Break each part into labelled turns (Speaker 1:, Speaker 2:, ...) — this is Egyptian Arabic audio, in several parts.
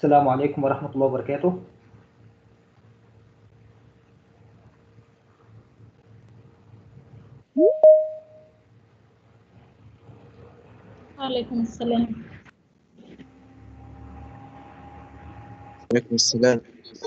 Speaker 1: السلام عليكم ورحمة الله وبركاته
Speaker 2: وعليكم السلام
Speaker 3: عليكم السلام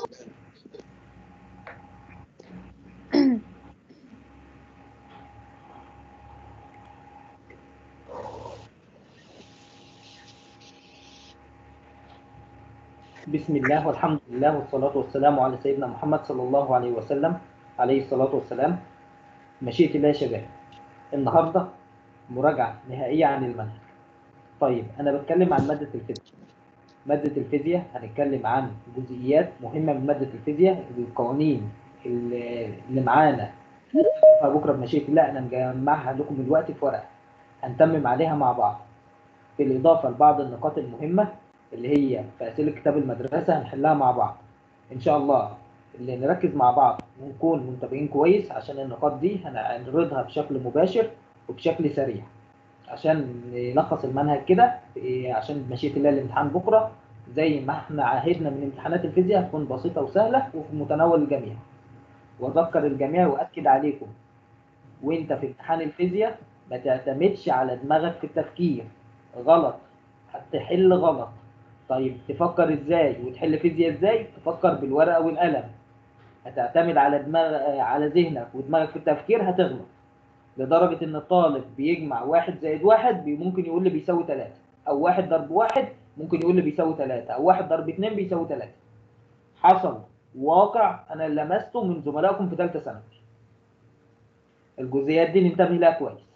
Speaker 1: بسم الله والحمد لله والصلاة والسلام على سيدنا محمد صلى الله عليه وسلم عليه الصلاة والسلام مشيئة الله يا شباب النهاردة مراجعة نهائية عن المنهج طيب أنا بتكلم عن مادة الفيزياء مادة الفيزياء هنتكلم عن جزئيات مهمة من مادة الفيزياء القوانين اللي اللي معانا بكرة بمشيئة الله أنا مجمعها لكم دلوقتي في ورقة هنتمم عليها مع بعض بالإضافة لبعض النقاط المهمة اللي هي في أسئلة كتاب المدرسة هنحلها مع بعض إن شاء الله اللي نركز مع بعض ونكون منتبهين كويس عشان النقاط دي هنعرضها بشكل مباشر وبشكل سريع عشان نلخص المنهج كده إيه، عشان مشيئة الله الامتحان بكرة زي ما احنا عهدنا من امتحانات الفيزياء هتكون بسيطة وسهلة وفي متناول الجميع وأذكر الجميع وأكد عليكم وانت في امتحان الفيزياء ما تعتمدش على دماغك في التفكير غلط هتحل غلط طيب تفكر ازاي وتحل فيزياء ازاي تفكر بالورقه والقلم هتعتمد على دماغ على ذهنك ودماغك في التفكير هتغلط لدرجه ان الطالب بيجمع واحد زائد واحد بي- ممكن يقول لي بيساوي ثلاثة او واحد ضرب واحد ممكن يقول لي بيساوي ثلاثة او واحد ضرب اتنين بيساوي ثلاثة حصل واقع انا لمسته من زملائكم في ثالثه ثانوي الجزئيات دي ننتبه لها كويس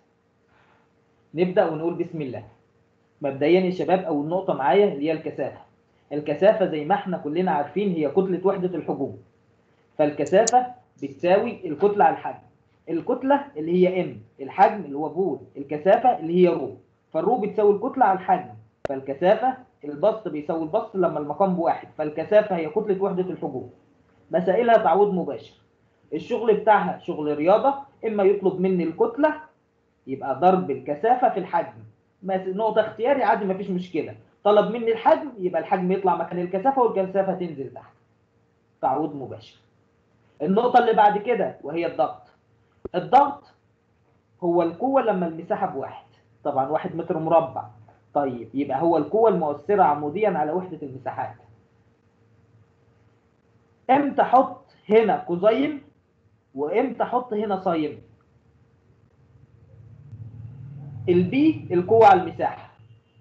Speaker 1: نبدا ونقول بسم الله مبدئيا يا شباب اول نقطه معايا اللي هي الكثافه الكثافه زي ما احنا كلنا عارفين هي كتله وحده الحجوم فالكثافه بتساوي الكتله على الحجم الكتله اللي هي ام الحجم اللي هو فول الكثافه اللي هي رو فالرو بتساوي الكتله على الحجم فالكثافه البسط بيساوي البسط لما المقام بواحد فالكثافه هي كتله وحده الحجوم مسائلها تعويض مباشر الشغل بتاعها شغل رياضه اما يطلب مني الكتله يبقى ضرب الكثافه في الحجم مس- نقطة اختياري عادي مفيش مشكلة طلب مني الحجم يبقى الحجم يطلع مكان الكثافة والكثافة تنزل تحت تعويض مباشر النقطة اللي بعد كده وهي الضغط الضغط هو القوة لما المساحة بواحد طبعا واحد متر مربع طيب يبقى هو القوة المؤثرة عموديا على وحدة المساحات امتى احط هنا كوزين وامتى احط هنا صاين البي القوة على المساحة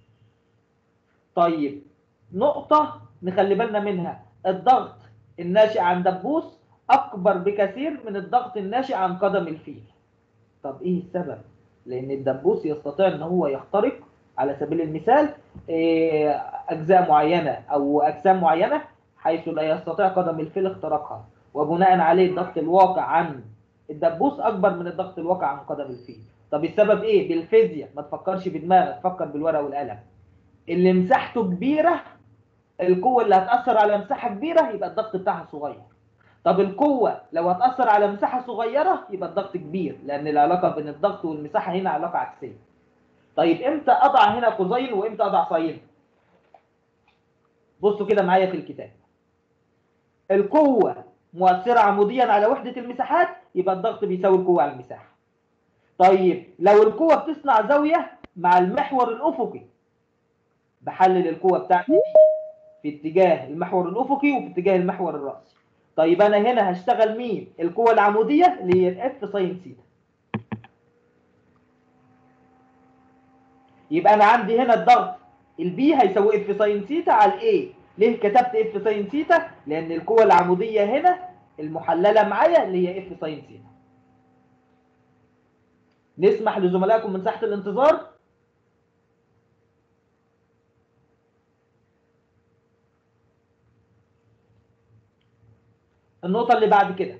Speaker 1: طيب نقطة نخلي بالنا منها الضغط الناشئ عن دبوس أكبر بكثير من الضغط الناشئ عن قدم الفيل طب إيه السبب؟ لأن الدبوس يستطيع أن هو يخترق على سبيل المثال إيه، أجزاء معينة أو أجسام معينة حيث لا يستطيع قدم الفيل اختراقها وبناء عليه الضغط الواقع عن الدبوس أكبر من الضغط الواقع عن قدم الفيل طب السبب ايه بالفيزياء ما تفكرش بدماغك فكر بالورقه والقلم اللي مساحته كبيره القوه اللي هتاثر على مساحه كبيره يبقى الضغط بتاعها صغير طب القوه لو هتاثر على مساحه صغيره يبقى الضغط كبير لان العلاقه بين الضغط والمساحه هنا علاقه عكسيه طيب امتى اضع هنا قوسين وامتى اضع صين بصوا كده معايا في الكتاب القوه مؤثره عموديا على وحده المساحات يبقى الضغط بيساوي القوه على المساحه طيب لو القوة بتصنع زاوية مع المحور الأفقي بحلل القوة بتاعتي دي في اتجاه المحور الأفقي وفي اتجاه المحور الرأسي طيب أنا هنا هشتغل مين؟ القوة العمودية اللي هي الاف ساين سيتا يبقى أنا عندي هنا الضغط البي هيساوي اف ساين سيتا على الاي ليه كتبت اف ساين سيتا؟ لأن القوة العمودية هنا المحللة معايا اللي هي اف ساين سيتا نسمح لزملائكم من ساحة الانتظار النقطة اللي بعد كده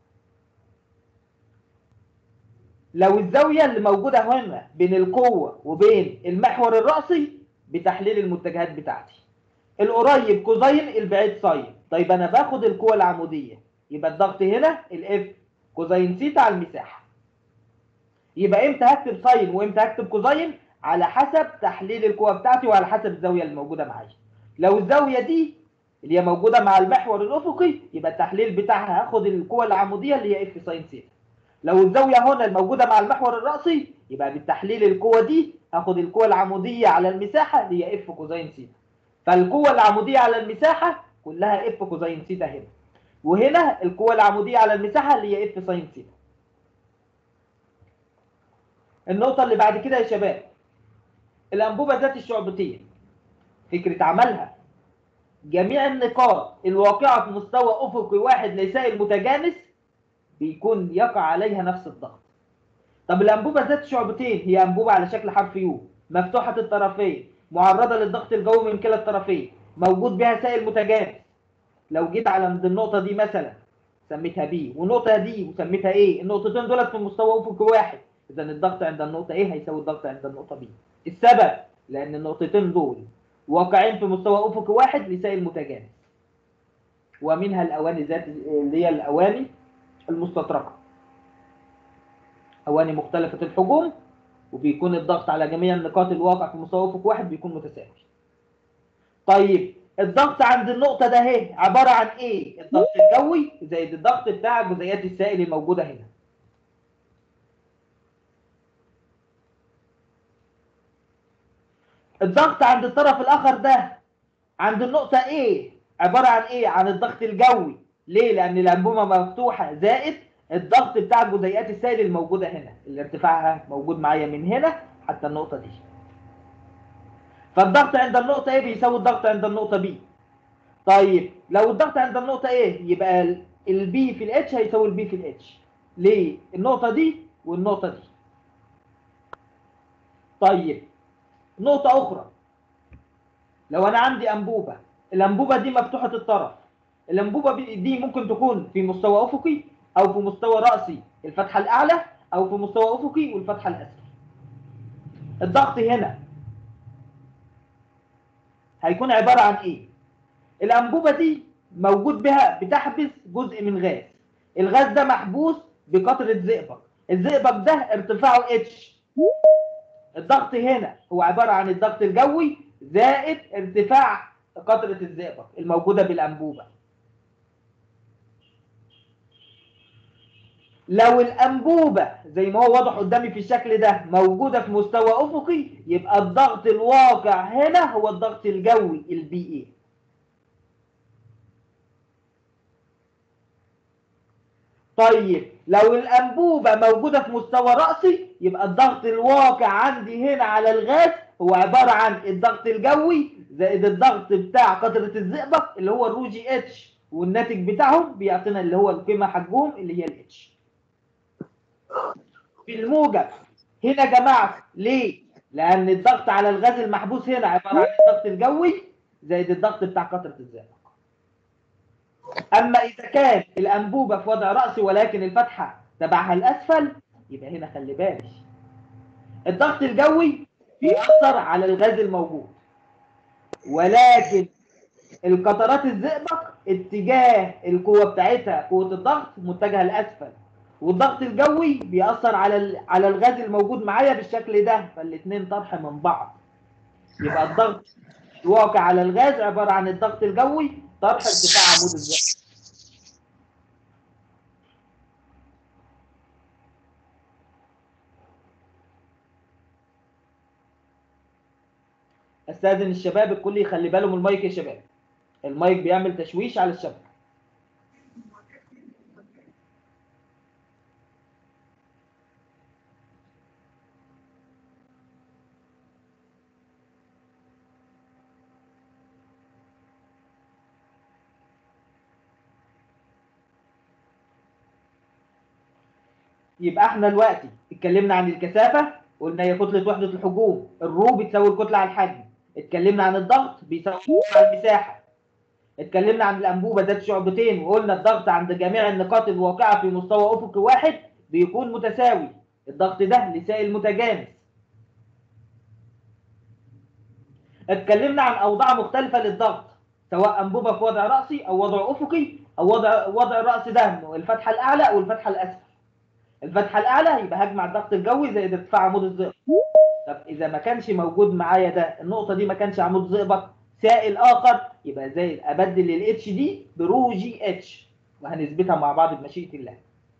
Speaker 1: لو الزاوية اللي موجودة هنا بين القوة وبين المحور الرأسي بتحليل المتجهات بتاعتي القريب كوزين البعيد ساين طيب انا باخد القوة العمودية يبقى الضغط هنا الاف كوزين سيتا على المساحة يبقى امتى هكتب ساين وامتى هكتب كوزين على حسب تحليل القوة بتاعتي وعلى حسب الزاوية اللي موجودة معايا لو الزاوية دي اللي هي موجوده مع المحور الافقي يبقى التحليل بتاعها هاخد القوه العموديه اللي هي اف ساين ثيتا لو الزاويه هنا الموجوده مع المحور الراسي يبقى بالتحليل القوه دي هاخد القوه العموديه على المساحه اللي هي اف كوزين ثيتا فالقوه العموديه على المساحه كلها اف كوزين ثيتا هنا وهنا القوه العموديه على المساحه اللي هي اف ساين ثيتا النقطه اللي بعد كده يا شباب الانبوبه ذات الشعبتين فكره عملها جميع النقاط الواقعه في مستوى افقي واحد لسائل متجانس بيكون يقع عليها نفس الضغط طب الانبوبه ذات شعبتين هي انبوبه على شكل حرف يو مفتوحه الطرفين معرضه للضغط الجوي من كلا الطرفين موجود بها سائل متجانس لو جيت على عند النقطه دي مثلا سميتها بي والنقطه دي وسميتها ايه النقطتين دولت في مستوى افقي واحد اذا الضغط عند النقطه ايه هيساوي الضغط عند النقطه بي السبب لان النقطتين دول واقعين في مستوى افقي واحد لسائل متجانس ومنها الاواني ذات اللي هي الاواني المستطرقه اواني مختلفه الحجم وبيكون الضغط على جميع النقاط الواقع في مستوى افق واحد بيكون متساوي طيب الضغط عند النقطه ده اهي عباره عن ايه الضغط الجوي زائد الضغط بتاع جزيئات السائل الموجوده هنا الضغط عند الطرف الاخر ده عند النقطه A عباره عن ايه عن الضغط الجوي ليه لان الانبوبه مفتوحه زائد الضغط بتاع جزيئات السائل الموجوده هنا اللي ارتفاعها موجود معايا من هنا حتى النقطه دي فالضغط عند النقطه A بيساوي الضغط عند النقطه B طيب لو الضغط عند النقطه A يبقى البي في الاتش هيساوي البي في الاتش ليه النقطه دي والنقطه دي طيب نقطة أخرى لو أنا عندي أنبوبة الأنبوبة دي مفتوحة الطرف الأنبوبة دي ممكن تكون في مستوى أفقي أو في مستوى رأسي الفتحة الأعلى أو في مستوى أفقي والفتحة الأسفل الضغط هنا هيكون عبارة عن إيه؟ الأنبوبة دي موجود بها بتحبس جزء من غاز الغاز ده محبوس بقطرة زئبق الزئبق ده ارتفاعه اتش الضغط هنا هو عبارة عن الضغط الجوي زائد ارتفاع قطرة الزئبق الموجودة بالأنبوبة لو الأنبوبة زي ما هو واضح قدامي في الشكل ده موجودة في مستوى أفقي يبقى الضغط الواقع هنا هو الضغط الجوي البي اي طيب لو الأنبوبة موجودة في مستوى رأسي يبقى الضغط الواقع عندي هنا على الغاز هو عبارة عن الضغط الجوي زائد الضغط بتاع قطرة الزئبق اللي هو الرو جي اتش والناتج بتاعهم بيعطينا اللي هو القيمة حجهم اللي هي الاتش في الموجب هنا يا جماعة ليه؟ لأن الضغط على الغاز المحبوس هنا عبارة عن الضغط الجوي زائد الضغط بتاع قطرة الزئبق اما اذا كان الانبوبه في وضع راسي ولكن الفتحه تبعها الاسفل يبقى هنا خلي بالك الضغط الجوي بيأثر على الغاز الموجود ولكن القطرات الزئبق اتجاه القوه بتاعتها قوه الضغط متجهه لاسفل والضغط الجوي بيأثر على على الغاز الموجود معايا بالشكل ده فالاثنين طرح من بعض يبقى الضغط الواقع على الغاز عباره عن الضغط الجوي طرح ارتفاع عمود الزئبق استاذن الشباب الكل يخلي باله من المايك يا شباب المايك بيعمل تشويش على الشبكه يبقى احنا دلوقتي اتكلمنا عن الكثافه قلنا هي كتله وحده الحجوم الرو بتساوي الكتله على الحجم اتكلمنا عن الضغط بيساوي على المساحه اتكلمنا عن الانبوبه ذات شعبتين وقلنا الضغط عند جميع النقاط الواقعه في مستوى افقي واحد بيكون متساوي الضغط ده لسائل متجانس اتكلمنا عن اوضاع مختلفه للضغط سواء انبوبه في وضع راسي او وضع افقي او وضع وضع الراس ده الفتحه الاعلى او الفتحه الاسفل الفتحه الاعلى يبقى هجمع الضغط الجوي زائد ارتفاع عمود الزئبق طب اذا ما كانش موجود معايا ده النقطه دي ما كانش عمود زئبق سائل اخر يبقى زائد ابدل الاتش دي برو جي اتش وهنثبتها مع بعض بمشيئه الله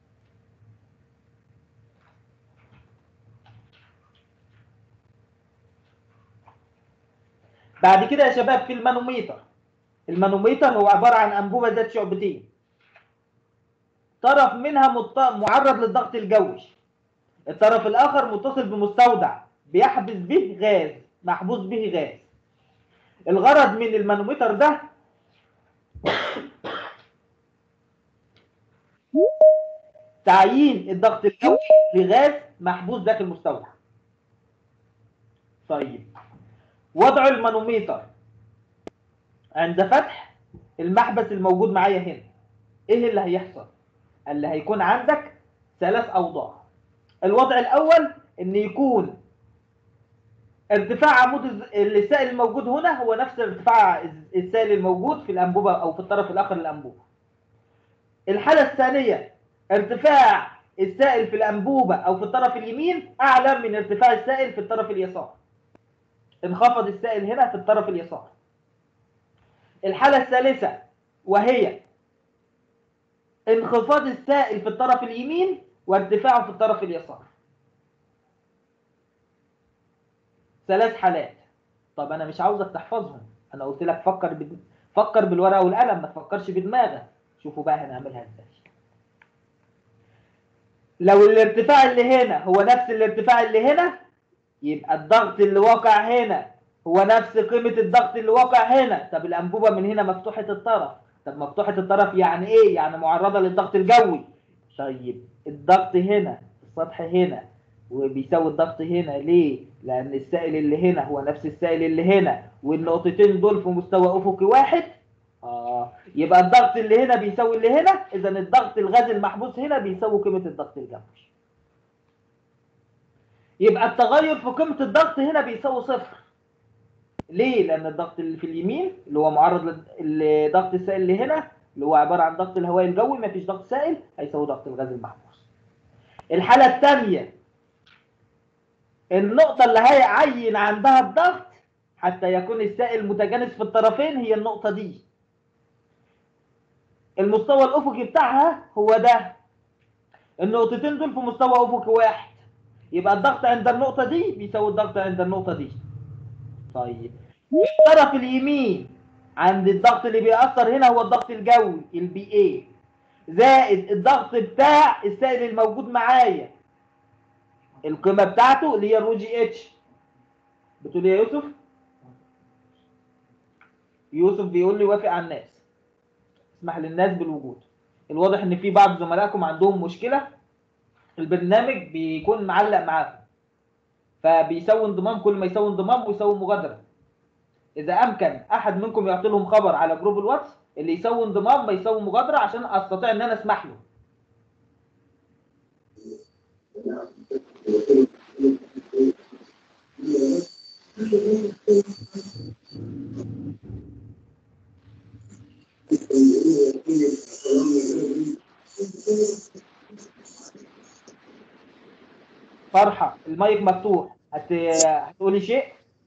Speaker 1: بعد كده يا شباب في المانوميتر المانوميتر هو عباره عن انبوبه ذات شعبتين طرف منها مط- معرض للضغط الجوي الطرف الاخر متصل بمستودع بيحبس به غاز محبوس به غاز الغرض من المانومتر ده تعيين الضغط الجوي لغاز محبوس داخل المستودع طيب وضع المانوميتر عند فتح المحبس الموجود معايا هنا ايه اللي هيحصل اللي هيكون عندك ثلاث اوضاع الوضع الاول ان يكون ارتفاع عمود الز- السائل الموجود هنا هو نفس ارتفاع الز- السائل الموجود في الانبوبه او في الطرف الاخر للانبوبه الحاله الثانيه ارتفاع السائل في الانبوبه او في الطرف اليمين اعلى من ارتفاع السائل في الطرف اليسار انخفض السائل هنا في الطرف اليسار الحالة الثالثة وهي انخفاض السائل في الطرف اليمين وارتفاعه في الطرف اليسار ثلاث حالات طب انا مش عاوزك تحفظهم انا قلت لك فكر بد... فكر بالورقه والقلم ما تفكرش بدماغك شوفوا بقى هنعملها ازاي لو الارتفاع اللي هنا هو نفس الارتفاع اللي هنا يبقى الضغط اللي واقع هنا هو نفس قيمة الضغط اللي واقع هنا طب الأنبوبة من هنا مفتوحة الطرف طب مفتوحة الطرف يعني إيه؟ يعني معرضة للضغط الجوي طيب الضغط هنا السطح هنا وبيساوي الضغط هنا ليه؟ لأن السائل اللي هنا هو نفس السائل اللي هنا والنقطتين دول في مستوى أفقي واحد آه يبقى الضغط اللي هنا بيساوي اللي هنا إذا الضغط الغاز المحبوس هنا بيساوي قيمة الضغط الجوي يبقى التغير في قيمة الضغط هنا بيساوي صفر ليه؟ لأن الضغط اللي في اليمين اللي هو معرض لل- لضغط السائل اللي هنا اللي هو عبارة عن ضغط الهواء الجوي مفيش ضغط سائل هيساوي ضغط الغاز المحبوس. الحالة الثانية النقطة اللي هيعين عندها الضغط حتى يكون السائل متجانس في الطرفين هي النقطة دي. المستوى الأفقي بتاعها هو ده. النقطتين دول في مستوى أفقي واحد. يبقى الضغط عند النقطة دي بيساوي الضغط عند النقطة دي. طيب الطرف اليمين عند الضغط اللي بيأثر هنا هو الضغط الجوي البي اي زائد الضغط بتاع السائل الموجود معايا القيمة بتاعته اللي هي الرو جي اتش بتقول إيه يا يوسف؟ يوسف بيقول لي وافق على الناس اسمح للناس بالوجود الواضح ان في بعض زملائكم عندهم مشكلة البرنامج بيكون معلق معاهم فبيسوي انضمام كل ما يسوي انضمام ويسوي مغادره اذا امكن احد منكم يعطي لهم خبر على جروب الواتس اللي يسوي انضمام ما يسوي مغادره عشان استطيع ان انا اسمح له فرحه المايك مفتوح هت... هتقولي شيء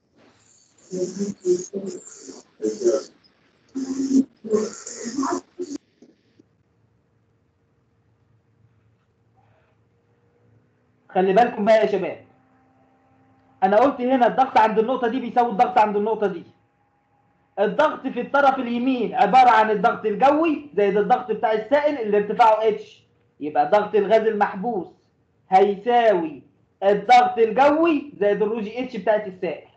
Speaker 1: خلي بالكم بقى يا شباب انا قلت هنا الضغط عند النقطه دي بيساوي الضغط عند النقطه دي الضغط في الطرف اليمين عباره عن الضغط الجوي زائد الضغط بتاع السائل اللي ارتفاعه اتش يبقى ضغط الغاز المحبوس هيساوي الضغط الجوي زائد الرو جي اتش بتاعت السائل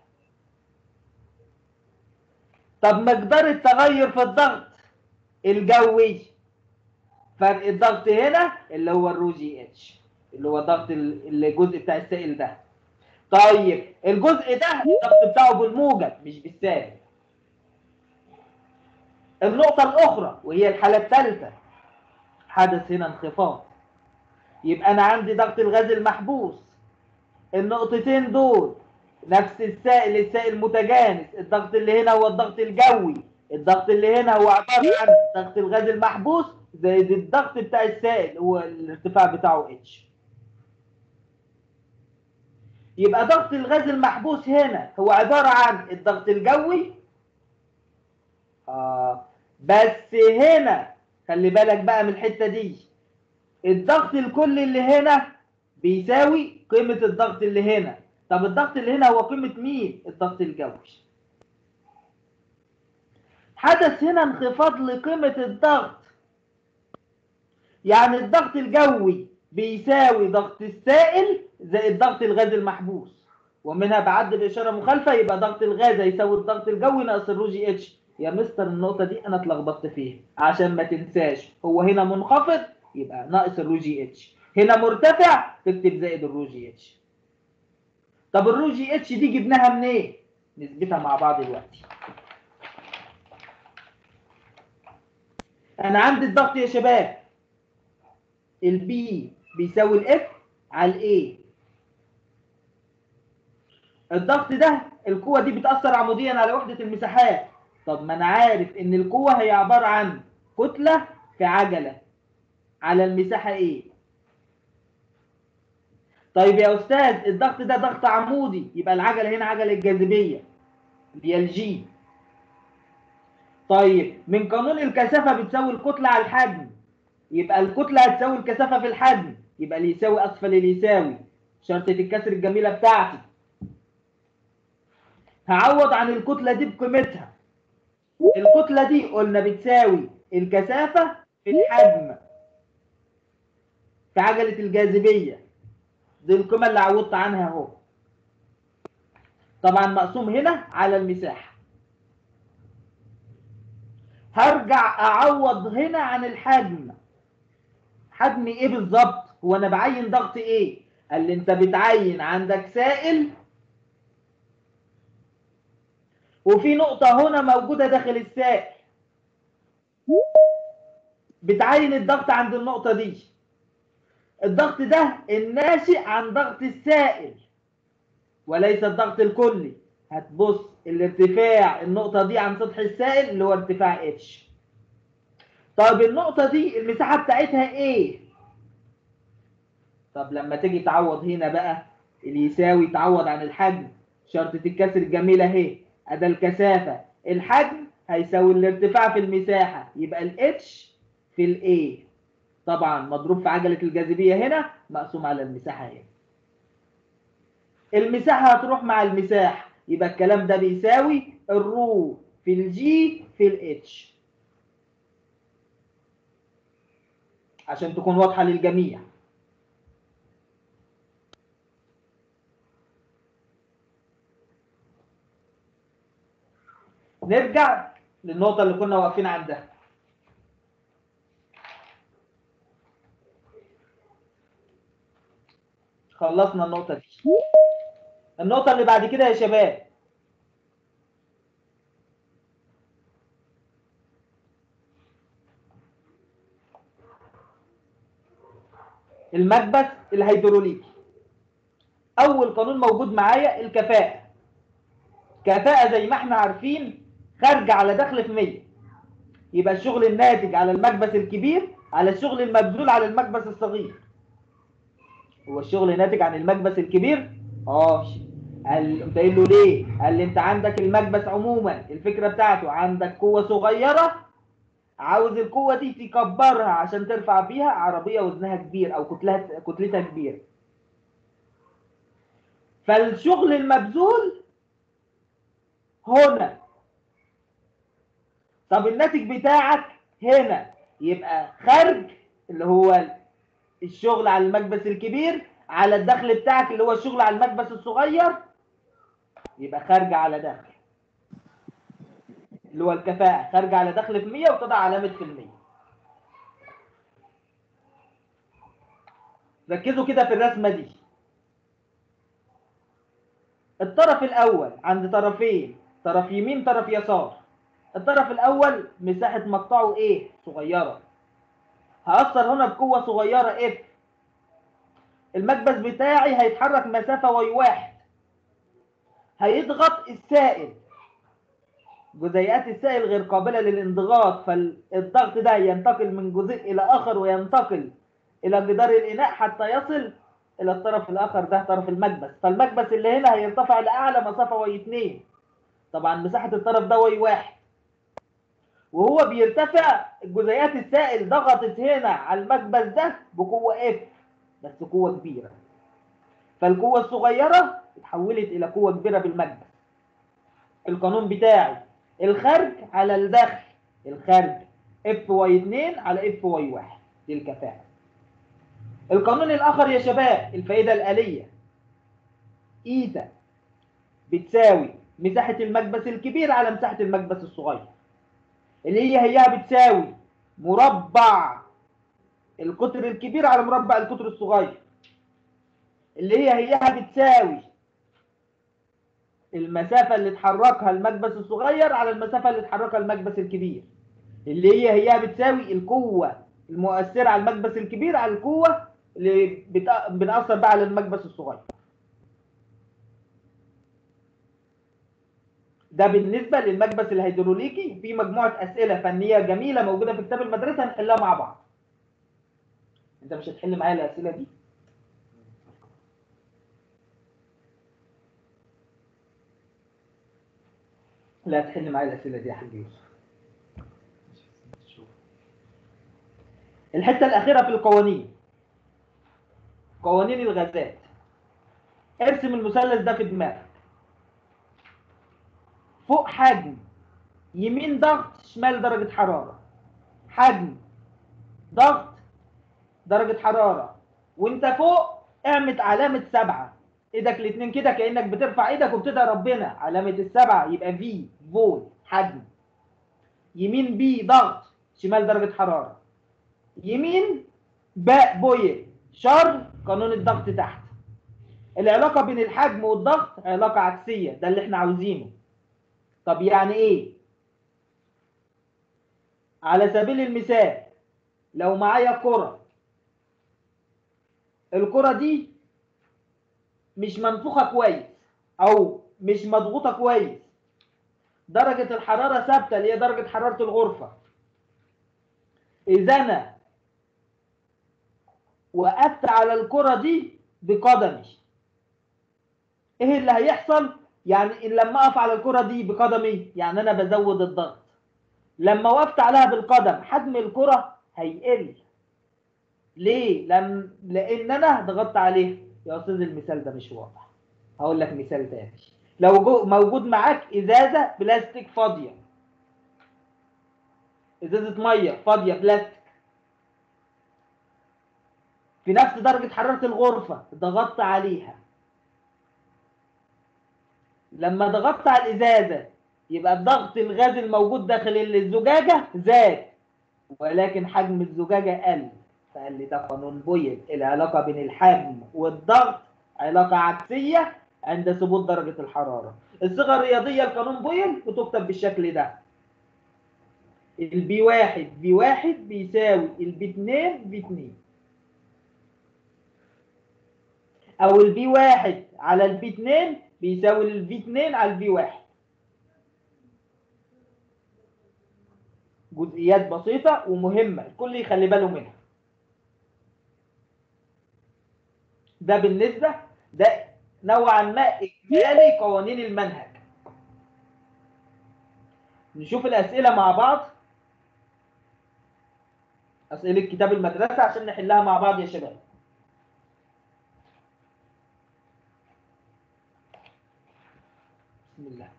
Speaker 1: طب مقدار التغير في الضغط الجوي فرق الضغط هنا اللي هو الرو جي اتش اللي هو ضغط ال- الجزء بتاع السائل ده طيب الجزء ده الضغط بتاعه بالموجب مش بالسالب النقطة الأخرى وهي الحالة الثالثة حدث هنا انخفاض يبقى أنا عندي ضغط الغاز المحبوس النقطتين دول نفس السائل السائل متجانس الضغط اللي هنا هو الضغط الجوي الضغط اللي هنا هو عبارة عن ضغط الغاز المحبوس زائد الضغط بتاع السائل هو الارتفاع بتاعه اتش يبقى ضغط الغاز المحبوس هنا هو عبارة عن الضغط الجوي آه بس هنا خلي بالك بقى من الحتة دي الضغط الكلي اللي هنا بيساوي قيمة الضغط اللي هنا طب الضغط اللي هنا هو قيمة مين؟ الضغط الجوي حدث هنا انخفاض لقيمة الضغط يعني الضغط الجوي بيساوي ضغط السائل زائد ضغط الغاز المحبوس ومنها بعد بإشارة مخالفة يبقى ضغط الغاز هيساوي الضغط الجوي ناقص الرو جي اتش يا مستر النقطة دي أنا اتلخبطت فيها عشان ما تنساش هو هنا منخفض يبقى ناقص الرو جي اتش هنا مرتفع تكتب زائد الرو جي اتش طب الرو جي اتش دي جبناها منين؟ إيه؟ نثبتها مع بعض دلوقتي أنا عندي الضغط يا شباب البي بيساوي الاف على الاي الضغط ده القوة دي بتأثر عموديا على وحدة المساحات طب ما انا عارف ان القوة هي عبارة عن كتلة في عجلة على المساحة ايه طيب يا استاذ الضغط ده ضغط عمودي يبقى العجلة هنا عجلة الجاذبية اللي هي الجي طيب من قانون الكثافة بتساوي الكتلة على الحجم يبقى الكتلة هتساوي الكثافة في الحجم يبقى اللي يساوي أسفل اللي يساوي شرطة الكسر الجميلة بتاعتي هعوض عن الكتلة دي بقيمتها الكتلة دي قلنا بتساوي الكثافة في الحجم في عجلة الجاذبية دي القيمة اللي عوضت عنها اهو طبعا مقسوم هنا على المساحة هرجع أعوض هنا عن الحجم حجم ايه بالظبط هو انا بعين ضغط ايه قال لي انت بتعين عندك سائل وفي نقطة هنا موجودة داخل السائل بتعين الضغط عند النقطة دي الضغط ده الناشئ عن ضغط السائل وليس الضغط الكلي هتبص الارتفاع النقطة دي عن سطح السائل اللي هو ارتفاع اتش طب النقطة دي المساحة بتاعتها ايه؟ طب لما تيجي تعوض هنا بقى اللي يساوي تعوض عن الحجم شرطة الكسر الجميلة اهي أدا الكثافة الحجم هيساوي الارتفاع في المساحة يبقى الاتش في الاي طبعا مضروب في عجلة الجاذبية هنا مقسوم على المساحة هنا المساحة هتروح مع المساحة يبقى الكلام ده بيساوي الرو في الجي في الاتش عشان تكون واضحة للجميع نرجع للنقطة اللي كنا واقفين عندها خلصنا النقطة دي النقطة اللي بعد كده يا شباب المكبس الهيدروليكي اول قانون موجود معايا الكفاءه كفاءه زي ما احنا عارفين خارجه على دخل في 100 يبقى الشغل الناتج على المكبس الكبير على الشغل المبذول على المكبس الصغير هو الشغل ناتج عن المكبس الكبير اه قال قمت قايل له ليه قال لي انت عندك المكبس عموما الفكره بتاعته عندك قوه صغيره عاوز القوة دي تكبرها عشان ترفع بيها عربية وزنها كبير أو كتلها كتلتها كبيرة. فالشغل المبذول هنا. طب الناتج بتاعك هنا يبقى خرج اللي هو الشغل على المكبس الكبير على الدخل بتاعك اللي هو الشغل على المكبس الصغير يبقى خارج على دخل. اللي هو الكفاءة خارجة على دخل في 100 وتضع علامة في المية ركزوا كده في الرسمة دي الطرف الأول عند طرفين طرف يمين طرف يسار الطرف الأول مساحة مقطعه إيه؟ صغيرة هأثر هنا بقوة صغيرة F المكبس بتاعي هيتحرك مسافة واي واحد هيضغط السائل جزيئات السائل غير قابلة للانضغاط فالضغط ده ينتقل من جزيء إلى آخر وينتقل إلى جدار الإناء حتى يصل إلى الطرف الآخر ده طرف المكبس فالمكبس اللي هنا هيرتفع لأعلى مسافة واي 2 طبعا مساحة الطرف ده واي واحد وهو بيرتفع جزيئات السائل ضغطت هنا على المكبس ده بقوة اف بس قوة كبيرة فالقوة الصغيرة اتحولت إلى قوة كبيرة بالمكبس القانون بتاعي الخارج على الدخل الخارج اف واي 2 على اف واي 1 دي الكفاءة القانون الآخر يا شباب الفائدة الآلية إيتا بتساوي مساحة المكبس الكبير على مساحة المكبس الصغير اللي هي هي بتساوي مربع القطر الكبير على مربع القطر الصغير اللي هي هي بتساوي المسافة اللي اتحركها المكبس الصغير على المسافة اللي اتحركها المكبس الكبير اللي هي هي بتساوي القوة المؤثرة على المكبس الكبير على القوة اللي بت- بتأثر بقى على المكبس الصغير ده بالنسبة للمكبس الهيدروليكي في مجموعة أسئلة فنية جميلة موجودة في كتاب المدرسة هنحلها مع بعض انت مش هتحل معايا الأسئلة دي لا تحل معايا الأسئلة دي يا حاج يوسف الحتة الأخيرة في القوانين قوانين الغازات ارسم المثلث ده في دماغك فوق حجم يمين ضغط شمال درجة حرارة حجم ضغط درجة حرارة وانت فوق اعمل علامة سبعة ايدك الاتنين كده كأنك بترفع ايدك وبتدعي ربنا علامة السبعة يبقى في فول حجم يمين بي ضغط شمال درجة حرارة يمين باء بويل شر قانون الضغط تحت العلاقة بين الحجم والضغط علاقة عكسية ده اللي احنا عاوزينه طب يعني ايه على سبيل المثال لو معايا كرة الكرة دي مش منفوخة كويس او مش مضغوطة كويس درجة الحرارة ثابتة اللي هي درجة حرارة الغرفة اذا انا وقفت على الكرة دي بقدمي ايه اللي هيحصل يعني إن لما اقف على الكرة دي بقدمي يعني انا بزود الضغط لما وقفت عليها بالقدم حجم الكرة هيقل ليه لم... لان انا ضغطت عليه يا استاذ المثال ده مش واضح هقول لك مثال تاني لو جو... موجود معاك ازازة بلاستيك فاضية ازازة مية فاضية بلاستيك في نفس درجة حرارة الغرفة ضغطت عليها لما ضغطت على الإزازة يبقى الضغط الغاز الموجود داخل الزجاجة زاد ولكن حجم الزجاجة قل فقال لي ده قانون بويل العلاقة بين الحجم والضغط علاقة عكسية عند ثبوت درجة الحرارة الصيغة الرياضية لقانون بويل بتكتب بالشكل ده البي واحد بي واحد بيساوي البي اتنين بي اتنين او البي واحد على البي اتنين بيساوي البي اتنين على البي واحد جزئيات بسيطة ومهمة الكل يخلي باله منها ده بالنسبة ده نوعا ما إجمالي قوانين المنهج نشوف الأسئلة مع بعض أسئلة كتاب المدرسة عشان نحلها مع بعض يا شباب بسم الله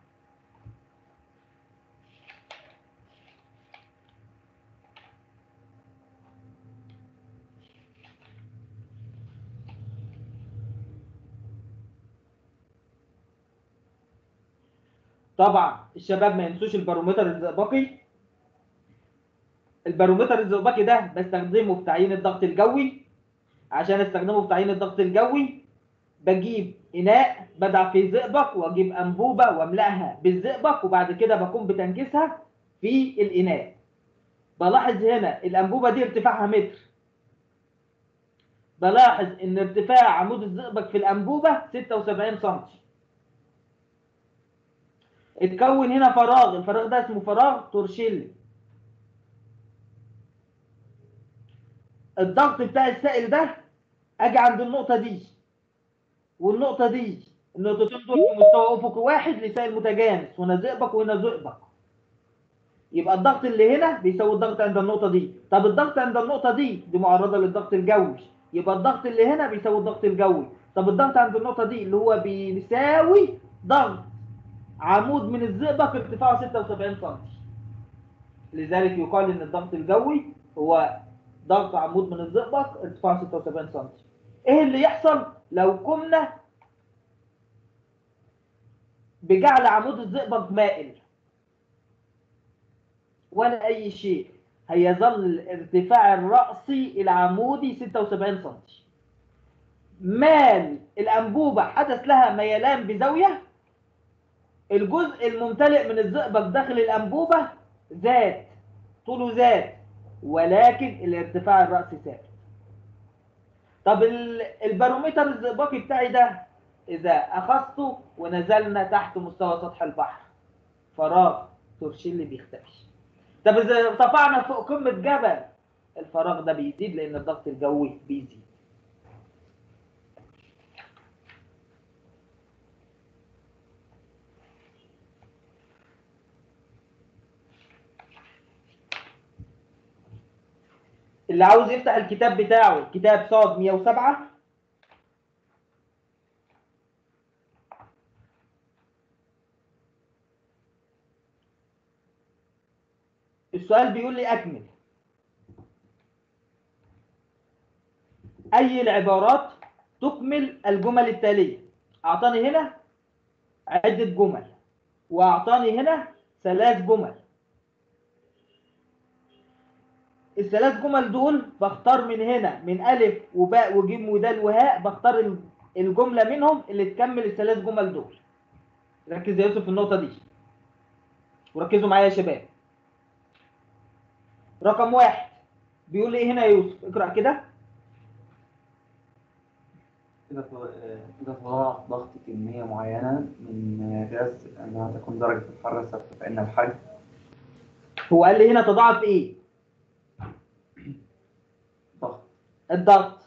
Speaker 1: طبعا الشباب ما ينسوش البارومتر الزئبقي البارومتر الزئبقي ده بستخدمه في تعيين الضغط الجوي عشان استخدمه في تعيين الضغط الجوي بجيب اناء بدع فيه زئبق واجيب انبوبه واملاها بالزئبق وبعد كده بقوم بتنكيسها في الاناء بلاحظ هنا الانبوبه دي ارتفاعها متر بلاحظ ان ارتفاع عمود الزئبق في الانبوبه 76 سم اتكون هنا فراغ الفراغ ده اسمه فراغ تورشيلي الضغط بتاع السائل ده اجي عند النقطه دي والنقطه دي النقطتين دول في مستوى افقي واحد لسائل متجانس هنا زئبق وهنا زئبق يبقى الضغط اللي هنا بيساوي الضغط عند النقطة دي طب الضغط عند النقطة دي دي معرضة للضغط الجوي يبقى الضغط اللي هنا بيساوي الضغط الجوي طب الضغط عند النقطة دي اللي هو بيساوي ضغط عمود من الزئبق ارتفاعه 76 سم لذلك يقال ان الضغط الجوي هو ضغط عمود من الزئبق ارتفاعه 76 سم ايه اللي يحصل لو قمنا بجعل عمود الزئبق مائل ولا اي شيء هيظل الارتفاع الرأسي العمودي 76 سم مال الأنبوبة حدث لها ميلان بزاوية الجزء الممتلئ من الزئبق داخل الأنبوبة زاد طوله زاد ولكن الارتفاع الرأسي ثابت طب ال- البارومتر الزئبقي بتاعي ده إذا أخذته ونزلنا تحت مستوى سطح البحر فراغ تورشيلي بيختفي طب إذا ارتفعنا فوق قمة جبل الفراغ ده بيزيد لأن الضغط الجوي بيزيد اللي عاوز يفتح الكتاب بتاعه كتاب صاد 107 السؤال بيقول لي أكمل أي العبارات تكمل الجمل التالية أعطاني هنا عدة جمل وأعطاني هنا ثلاث جمل الثلاث جمل دول بختار من هنا من ألف وباء وجيم ودال وهاء بختار ال- الجملة منهم اللي تكمل الثلاث جمل دول ركز يا يوسف في النقطة دي وركزوا معايا يا شباب رقم واحد بيقول لي ايه هنا يا يوسف اقرأ كده
Speaker 3: إذا ف- إذا تضاعف ضغط كمية معينة من غاز عندما تكون درجة الحرارة ثابتة فإن الحجم
Speaker 1: هو قال لي هنا تضاعف ايه
Speaker 3: ضغط
Speaker 1: الضغط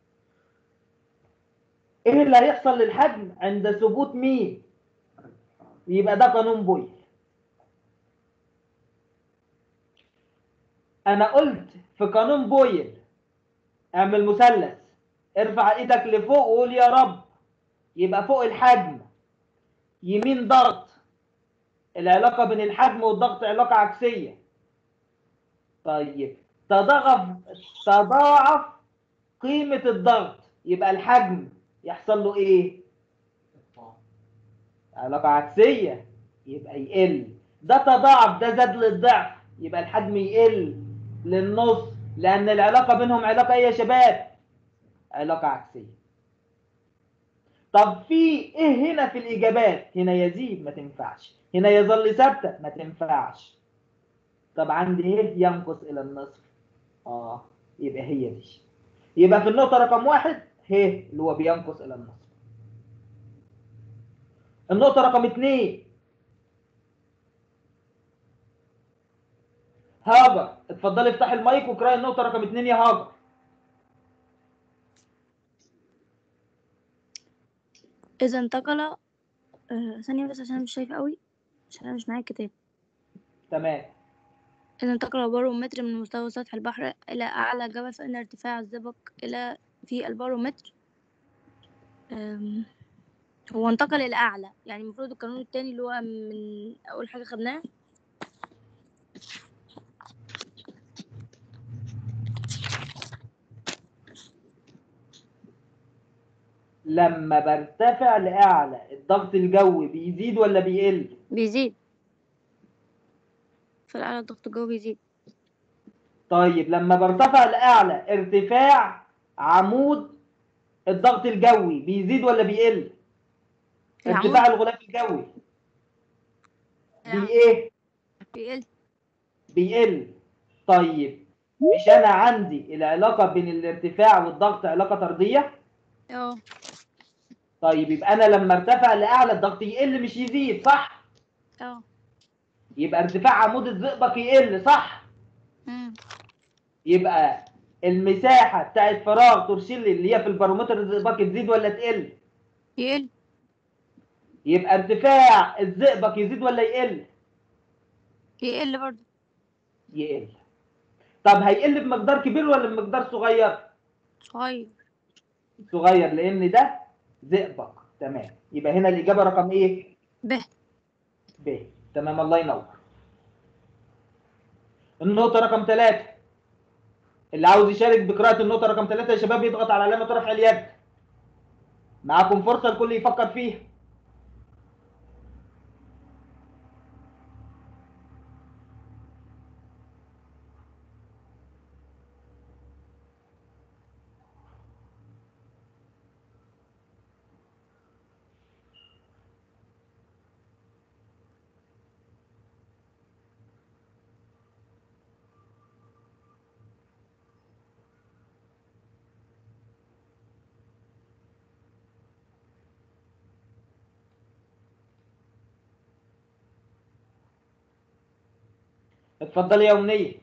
Speaker 1: ايه اللي هيحصل للحجم عند ثبوت مين يبقى ده قانون بويل انا قلت في قانون بويل اعمل مثلث ارفع ايدك لفوق وقول يا رب يبقى فوق الحجم يمين ضغط العلاقة بين الحجم والضغط علاقة عكسية طيب تضاعف تضاعف قيمة الضغط يبقى الحجم يحصل له ايه؟ علاقة عكسية يبقى يقل ده تضاعف ده زاد للضعف يبقى الحجم يقل للنص لأن العلاقة بينهم علاقة ايه يا شباب؟ علاقة عكسية طب في ايه هنا في الإجابات؟ هنا يزيد ما تنفعش هنا يظل ثابتة ما تنفعش طب عندي ايه ينقص إلى النصف اه يبقى هي دي يبقى في النقطة رقم واحد ه اللي هو بينقص إلى النصف النقطة رقم اتنين هاجر اتفضلي افتحي المايك واقراي النقطة رقم اتنين يا هاجر
Speaker 4: إذا انتقل آه، ثانية بس عشان أنا مش شايفة قوي عشان أنا مش معايا الكتاب
Speaker 1: تمام
Speaker 4: إذا انتقل بارومتر من مستوى سطح البحر إلى أعلى جبل فإن ارتفاع الزئبق إلى في البارومتر آم، هو انتقل إلى أعلى يعني المفروض القانون التاني اللي هو من أول حاجة خدناها
Speaker 1: لما برتفع لأعلى الضغط الجوي بيزيد ولا بيقل؟
Speaker 4: بيزيد في الأعلى الضغط الجوي بيزيد
Speaker 1: طيب لما برتفع لأعلى ارتفاع عمود الضغط الجوي بيزيد ولا بيقل؟
Speaker 4: العمود
Speaker 1: ارتفاع الغلاف الجوي بي ايه؟
Speaker 4: بيقل
Speaker 1: بيقل طيب مش انا عندي العلاقة بين الارتفاع والضغط علاقة طردية؟
Speaker 4: اه
Speaker 1: طيب يبقى انا لما ارتفع لاعلى الضغط يقل مش يزيد صح؟
Speaker 4: اه
Speaker 1: يبقى ارتفاع عمود الزئبق يقل صح؟
Speaker 4: مم.
Speaker 1: يبقى المساحة بتاعت فراغ تورشيلي اللي هي في البارومتر الزئبق تزيد ولا تقل؟
Speaker 4: يقل
Speaker 1: يبقى ارتفاع الزئبق يزيد ولا يقل؟
Speaker 4: يقل برضه
Speaker 1: يقل طب هيقل بمقدار كبير ولا بمقدار صغير
Speaker 4: صغير
Speaker 1: صغير لان ده زئبق تمام يبقى هنا الاجابه رقم ايه
Speaker 4: ب
Speaker 1: ب تمام الله ينور النقطه رقم ثلاثة اللي عاوز يشارك بقراءه النقطه رقم ثلاثة يا شباب يضغط على علامه رفع اليد معاكم فرصه الكل يفكر فيها اتفضلي يا امنيه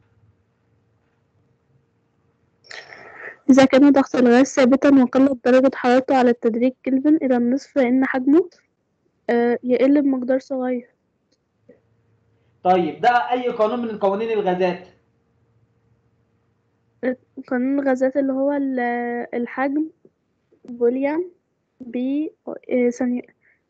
Speaker 5: إذا كان ضغط الغاز ثابتا وقلت درجة حرارته على التدريج كلفن إلى النصف فإن حجمه آه، يقل بمقدار صغير
Speaker 1: طيب ده اي قانون من قوانين الغازات
Speaker 5: قانون الغازات اللي هو ال- الحجم فوليوم ب آه، ثانية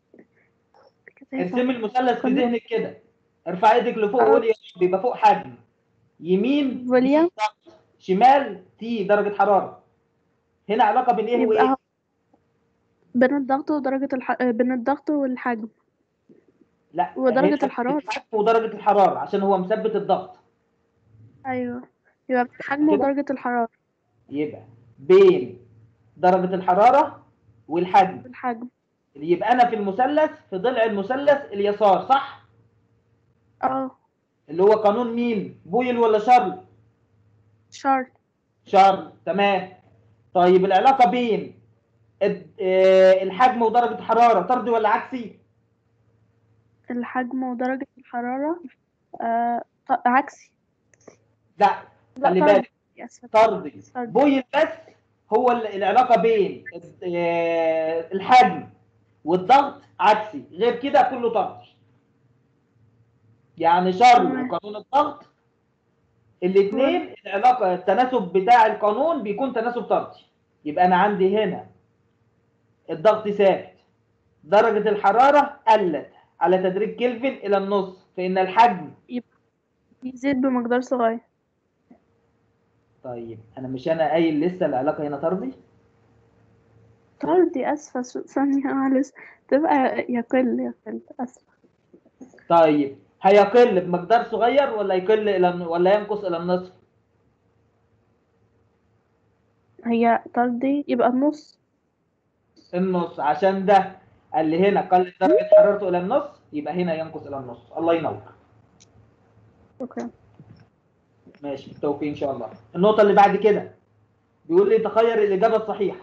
Speaker 1: ارسمي المثلث في
Speaker 5: قانون-
Speaker 1: ذهنك كده ارفع ايدك لفوق
Speaker 5: آه.
Speaker 1: وقولي يا رب يبقى فوق حجم يمين
Speaker 5: فوليوم.
Speaker 1: دي ضغط. شمال تي درجه حراره هنا علاقه بين ايه
Speaker 5: يبقى
Speaker 1: وايه
Speaker 5: هو بين الضغط ودرجة الح... آه، بين الضغط والحجم
Speaker 1: لا
Speaker 5: ودرجة
Speaker 1: هنا
Speaker 5: الحرارة.
Speaker 1: الحجم ودرجه الحراره عشان هو مثبت الضغط
Speaker 5: أيوه يبقى بين الحجم
Speaker 1: كده؟
Speaker 5: ودرجة الحرارة
Speaker 1: يبقى بين درجه الحراره والحجم
Speaker 5: والحجم
Speaker 1: يبقى انا في المثلث في ضلع المثلث اليسار صح
Speaker 5: اه
Speaker 1: اللي هو قانون مين بويل ولا شارل
Speaker 5: شرط
Speaker 1: شارل تمام طيب العلاقه بين الد- آه، الحجم ودرجه الحراره طردي ولا عكسي
Speaker 5: الحجم ودرجة الحرارة آه... ط- عكسي
Speaker 1: لا
Speaker 5: لا
Speaker 1: خلي
Speaker 5: طردي.
Speaker 1: بالك
Speaker 5: آسفة.
Speaker 1: طردي
Speaker 5: طردي.
Speaker 1: بويل بس هو ال- العلاقه بين الد- آه، الحجم والضغط عكسي غير كده كله طردي يعني شارل
Speaker 5: تمام.
Speaker 1: وقانون الضغط الاثنين العلاقه التناسب بتاع القانون بيكون تناسب طردي يبقى انا عندي هنا الضغط ثابت درجه الحراره قلت على تدريج كلفن الى النص فان الحجم
Speaker 5: يزيد بمقدار صغير
Speaker 1: طيب انا مش انا قايل لسه العلاقه هنا طردي
Speaker 5: طردي أسفة شو- ثانية معلش تبقى يقل يقل أسفة
Speaker 1: طيب هيقل بمقدار صغير ولا يقل الى ولا ينقص الى النصف
Speaker 5: هي طردي يبقى النص
Speaker 1: النص عشان ده قال لي هنا قلت درجه حرارته الى النص يبقى هنا ينقص الى النص الله ينور
Speaker 5: شكرا
Speaker 1: ماشي بالتوفيق ان شاء الله النقطه اللي بعد كده بيقول لي تخير الاجابه الصحيحه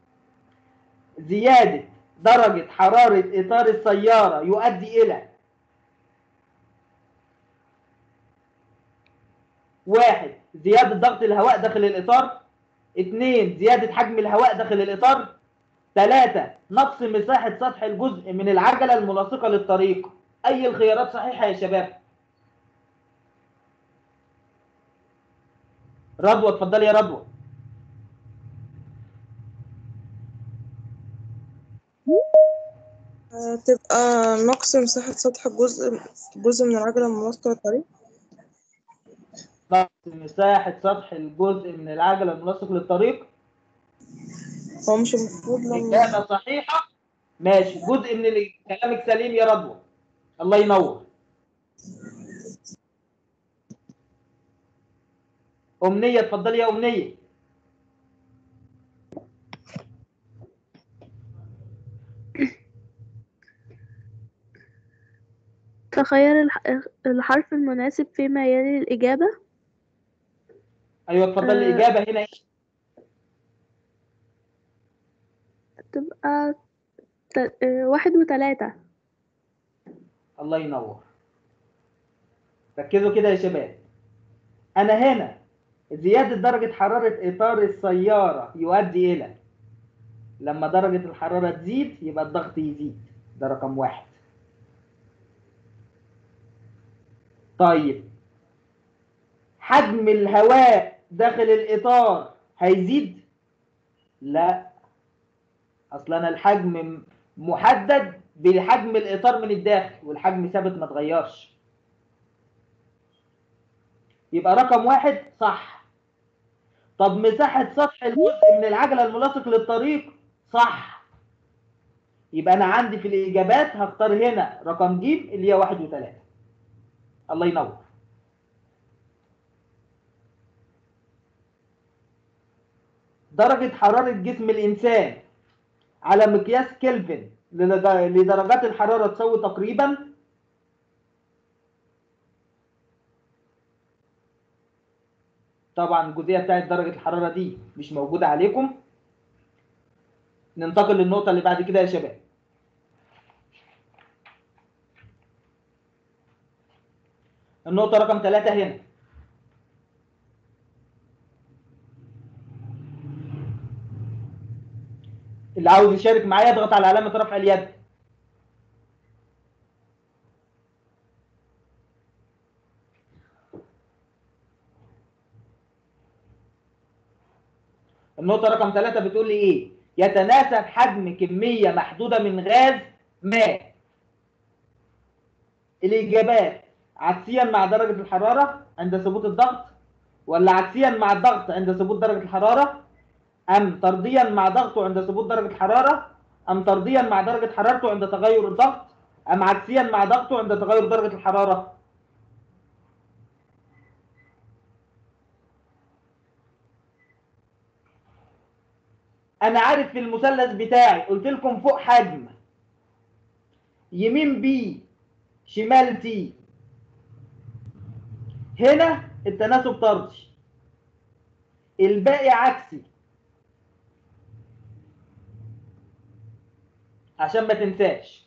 Speaker 1: زياده درجه حراره اطار السياره يؤدي الى واحد زياده ضغط الهواء داخل الاطار اثنين زياده حجم الهواء داخل الاطار ثلاثة نقص مساحة سطح الجزء من العجلة الملاصقة للطريق أي الخيارات صحيحة يا شباب؟ رضوى اتفضلي يا رضوى
Speaker 6: آه، تبقى نقص مساحة سطح جزء جزء من العجلة الملاصقة للطريق
Speaker 1: نقص مساحة سطح الجزء من العجلة الملاصق للطريق
Speaker 6: هو مش المفروض لما
Speaker 1: إجابة صحيحة ماشي جزء من ال- كلامك سليم يا رضوى الله ينور أمنية اتفضلي يا أمنية
Speaker 5: تخير الح- الحرف المناسب فيما يلي الإجابة
Speaker 1: أيوه اتفضلي
Speaker 5: آه.
Speaker 1: الإجابة هنا إيه؟
Speaker 5: تبقى ت- آه، واحد وتلاتة
Speaker 1: الله ينور ركزوا كده يا شباب انا هنا زيادة درجة حرارة اطار السيارة يؤدي الى لما درجة الحرارة تزيد يبقى الضغط يزيد ده رقم واحد طيب حجم الهواء داخل الإطار هيزيد؟ لا أصل أنا الحجم محدد بحجم الإطار من الداخل والحجم ثابت ما اتغيرش يبقى رقم واحد صح طب مساحة سطح الجزء من العجلة الملاصق للطريق صح يبقى أنا عندي في الإجابات هختار هنا رقم ج اللي هي واحد وثلاثة الله ينور درجة حرارة جسم الإنسان على مقياس كلفن للج- لدرجات الحرارة تساوي تقريبا طبعا الجزئية بتاعت درجة الحرارة دي مش موجودة عليكم ننتقل للنقطة اللي بعد كده يا شباب النقطة رقم ثلاثة هنا اللي عاوز يشارك معايا اضغط على علامة رفع اليد النقطة رقم ثلاثة بتقول لي إيه؟ يتناسب حجم كمية محدودة من غاز ماء. الإجابات عكسيا مع درجة الحرارة عند ثبوت الضغط ولا عكسيا مع الضغط عند ثبوت درجة الحرارة أم طرديا مع ضغطه عند ثبوت درجة الحرارة أم طرديا مع درجة حرارته عند تغير الضغط أم عكسيا مع ضغطه عند تغير درجة الحرارة انا عارف في المثلث بتاعي قلت لكم فوق حجم يمين بي شمال تي هنا التناسب طردي الباقي عكسي عشان ما تنساش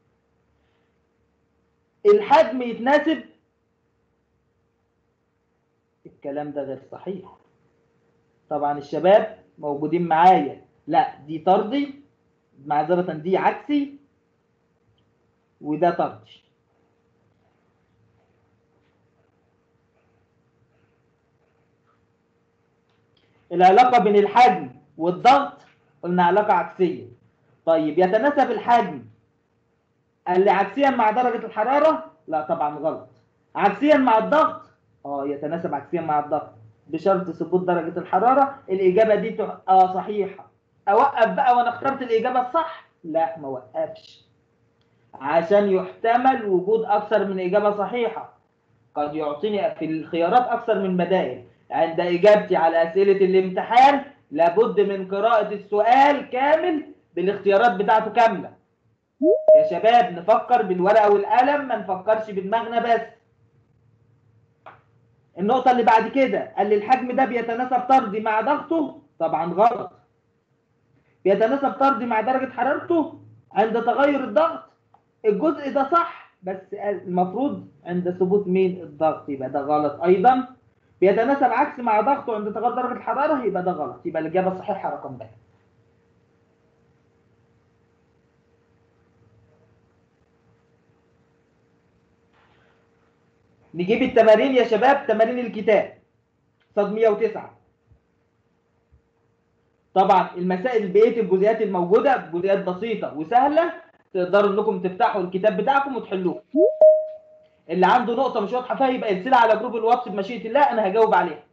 Speaker 1: الحجم يتناسب الكلام ده غير صحيح طبعا الشباب موجودين معايا لا دي طردي معذرة دي عكسي وده طردي العلاقة بين الحجم والضغط قلنا علاقة عكسية طيب يتناسب الحجم اللي عكسيا مع درجة الحرارة لا طبعا غلط عكسيا مع الضغط اه يتناسب عكسيا مع الضغط بشرط ثبوت درجة الحرارة الإجابة دي تح... اه صحيحة أوقف بقى وأنا اخترت الإجابة الصح لا ما وقفش عشان يحتمل وجود أكثر من إجابة صحيحة قد يعطيني في الخيارات أكثر من بدائل عند إجابتي على أسئلة الامتحان لابد من قراءة السؤال كامل بالاختيارات بتاعته كاملة يا شباب نفكر بالورقة والقلم ما نفكرش بدماغنا بس النقطة اللي بعد كده قال لي الحجم ده بيتناسب طردي مع ضغطه طبعا غلط بيتناسب طردي مع درجة حرارته عند تغير الضغط الجزء ده صح بس المفروض عند ثبوت مين الضغط يبقى ده غلط أيضا بيتناسب عكس مع ضغطه عند تغير درجة الحرارة يبقى ده غلط يبقى الإجابة الصحيحة رقم ب نجيب التمارين يا شباب تمارين الكتاب صد 109 طبعا المسائل بقيه الجزئيات الموجوده جزئيات بسيطه وسهله تقدروا انكم تفتحوا الكتاب بتاعكم وتحلوه اللي عنده نقطه مش واضحه فيها يبقى يرسلها على جروب الواتس بمشيئه الله انا هجاوب عليها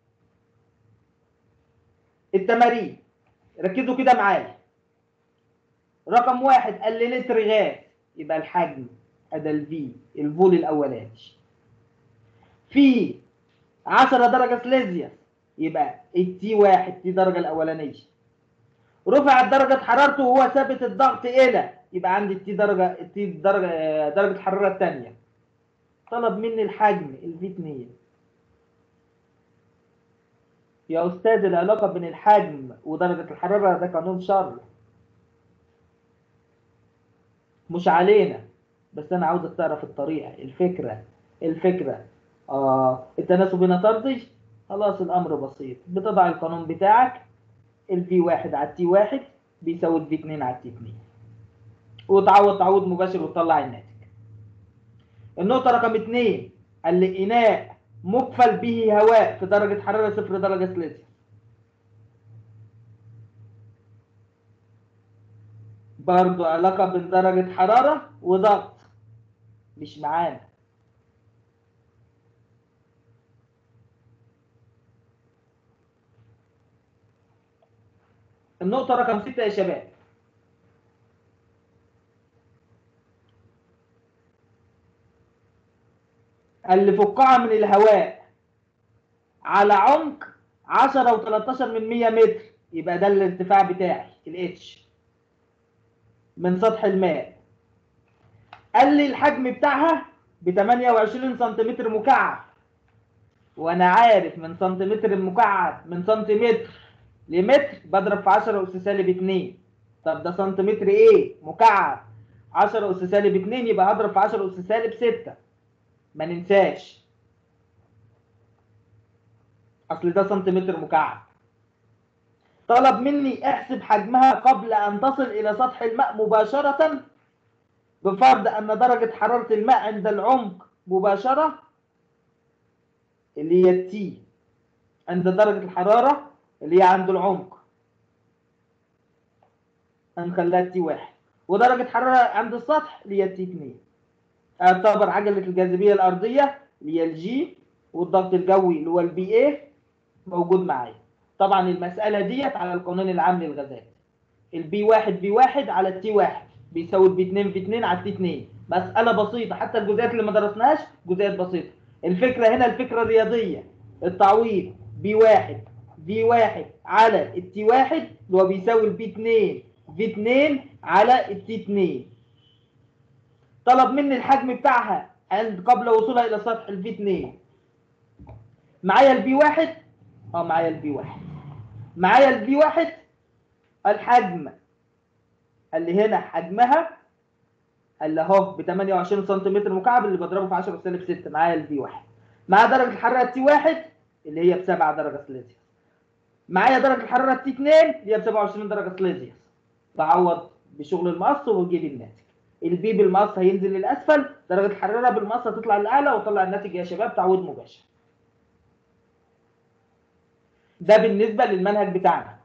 Speaker 1: التمارين ركزوا كده معايا رقم واحد قال لي لتر غاز يبقى الحجم ادي الفي الفول الاولاني في 10 درجة سليزيوس يبقى التي واحد دي الدرجة الأولانية رفعت درجة حرارته وهو ثابت الضغط إلى يبقى عندي التي درجة التي درجة درجة الحرارة الثانية طلب مني الحجم الفي 2 يا أستاذ العلاقة بين الحجم ودرجة الحرارة ده قانون شر مش علينا بس أنا عاوزك تعرف الطريقة الفكرة الفكرة آه التناسب هنا طردي خلاص الأمر بسيط بتضع القانون بتاعك الفي واحد على التي واحد بيساوي الفي اتنين على التي اتنين وتعوض تعويض مباشر وتطلع الناتج النقطة رقم اتنين قال لي إناء مكفل به هواء في درجة حرارة صفر درجة سلسيوس برضو علاقة بين درجة حرارة وضغط مش معانا النقطة رقم ستة يا شباب اللي فقاعة من الهواء على عمق 10 و13 من 100 متر يبقى ده الارتفاع بتاعي الاتش من سطح الماء قال لي الحجم بتاعها ب 28 سنتيمتر مكعب وانا عارف من سنتيمتر مكعب من سنتيمتر لمتر بضرب في 10 اس سالب 2 طب ده سنتيمتر ايه مكعب 10 اس سالب 2 يبقى هضرب في 10 اس سالب 6 ما ننساش اصل ده سنتيمتر مكعب طلب مني احسب حجمها قبل ان تصل الى سطح الماء مباشرة بفرض ان درجة حرارة الماء عند العمق مباشرة اللي هي التي عند درجة الحرارة اللي هي عند العمق هنخليها تي واحد ودرجة حرارة عند السطح اللي هي تي اتنين اعتبر عجلة الجاذبية الأرضية اللي هي الجي والضغط الجوي اللي هو البي ايه موجود معايا طبعا المسألة ديت على القانون العام للغازات البي واحد بي واحد على التي واحد بيساوي البي اتنين في اتنين على التي اتنين مسألة بسيطة حتى الجزئيات اللي ما درسناهاش جزئيات بسيطة الفكرة هنا الفكرة الرياضية التعويض بي واحد في واحد على التي واحد اللي هو بيساوي البي اتنين في اتنين على التي اتنين طلب مني الحجم بتاعها عند قبل وصولها الى سطح البي 2 معايا البي 1 اه معايا البي 1 معايا البي 1 الحجم اللي هنا حجمها اللي اهو ب 28 سم مكعب اللي بضربه في 10 سالب 6 معايا البي 1 معايا درجه الحراره تي 1 اللي هي ب 7 درجه سلسيوس معايا درجه الحراره تي 2 اللي هي ب 27 درجه سلسيوس بعوض بشغل المقص وبجيب الناتج البي بالمقص هينزل للاسفل درجه الحراره بالمقص هتطلع للاعلى وطلع الناتج يا شباب تعويض مباشر ده بالنسبه للمنهج بتاعنا